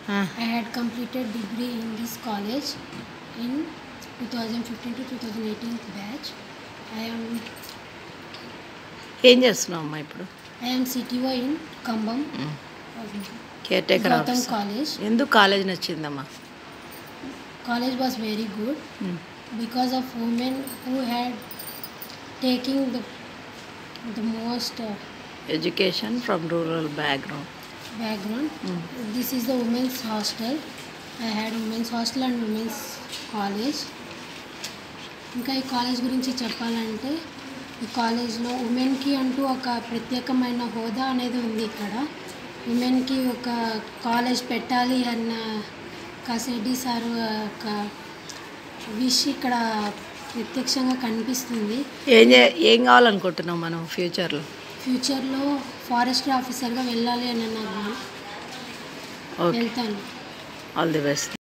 ఆ, I had completed degree in this college in 2015 to 2018 batch. I am ఏం చేస్తున్నావు అమ్మా ఇప్పుడు I am CTO in Kambam, care taker Gautam officer College. ఎందుకు college నచ్చిందమ్మా College was very good um, because of women who had taking the the most uh, education from rural background background. Mm. This is the women's hostel. I had women's hostel and women's college. ఇంకా ఈ college గురించి చెప్పాలంటే ఈ కాలేజ్లో ఉమెన్కి అంటూ ఒక ప్రత్యేకమైన హోదా అనేది ఉంది ఇక్కడ ఉమెన్కి ఒక కాలేజ్ పెట్టాలి అన్న కసెడ్డి సార్ ఒక విష్ ఇక్కడ ప్రత్యక్షంగా కనిపిస్తుంది ఏం చే ఏం కావాలనుకుంటున్నావు మనం ఫ్యూచర్లో ఫ్యూచర్లో ఫారెస్ట్రీ ఆఫీసర్గా వెళ్ళాలి అని నాకు ఓకే వెళ్తాను ఆల్ ది బెస్ట్